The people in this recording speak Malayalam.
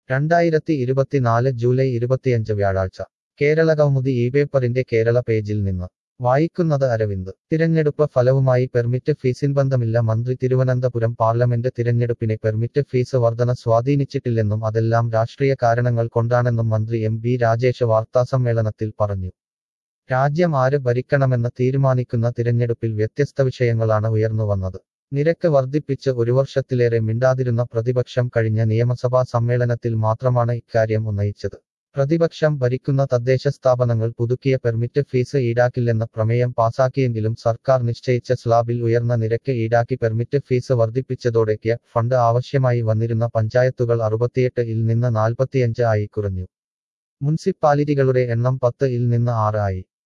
രണ്ടായിരത്തി ഇരുപത്തിനാല് ജൂലൈ ഇരുപത്തിയഞ്ച് വ്യാഴാഴ്ച കേരള കൗമുദി ഈ പേപ്പറിന്റെ കേരള പേജിൽ നിന്ന് വായിക്കുന്നത് അരവിന്ദ് തിരഞ്ഞെടുപ്പ് ഫലവുമായി പെർമിറ്റ് ഫീസിൻ ബന്ധമില്ല മന്ത്രി തിരുവനന്തപുരം പാർലമെന്റ് തിരഞ്ഞെടുപ്പിനെ പെർമിറ്റ് ഫീസ് വർധന സ്വാധീനിച്ചിട്ടില്ലെന്നും അതെല്ലാം രാഷ്ട്രീയ കാരണങ്ങൾ കൊണ്ടാണെന്നും മന്ത്രി എം ബി രാജേഷ് വാർത്താസമ്മേളനത്തിൽ പറഞ്ഞു രാജ്യം ആര് ഭരിക്കണമെന്ന് തീരുമാനിക്കുന്ന തിരഞ്ഞെടുപ്പിൽ വ്യത്യസ്ത വിഷയങ്ങളാണ് ഉയർന്നുവന്നത് നിരക്ക് വർദ്ധിപ്പിച്ച് ഒരു വർഷത്തിലേറെ മിണ്ടാതിരുന്ന പ്രതിപക്ഷം കഴിഞ്ഞ നിയമസഭാ സമ്മേളനത്തിൽ മാത്രമാണ് ഇക്കാര്യം ഉന്നയിച്ചത് പ്രതിപക്ഷം ഭരിക്കുന്ന തദ്ദേശ സ്ഥാപനങ്ങൾ പുതുക്കിയ പെർമിറ്റ് ഫീസ് ഈടാക്കില്ലെന്ന പ്രമേയം പാസാക്കിയെങ്കിലും സർക്കാർ നിശ്ചയിച്ച സ്ലാബിൽ ഉയർന്ന നിരക്ക് ഈടാക്കി പെർമിറ്റ് ഫീസ് വർദ്ധിപ്പിച്ചതോടെ ക്യ ഫണ്ട് ആവശ്യമായി വന്നിരുന്ന പഞ്ചായത്തുകൾ അറുപത്തിയെട്ട് ഇൽ നിന്ന് നാൽപ്പത്തിയഞ്ച് ആയി കുറഞ്ഞു മുനിസിപ്പാലിറ്റികളുടെ എണ്ണം പത്ത് ഇൽ നിന്ന് ആറ് ആയി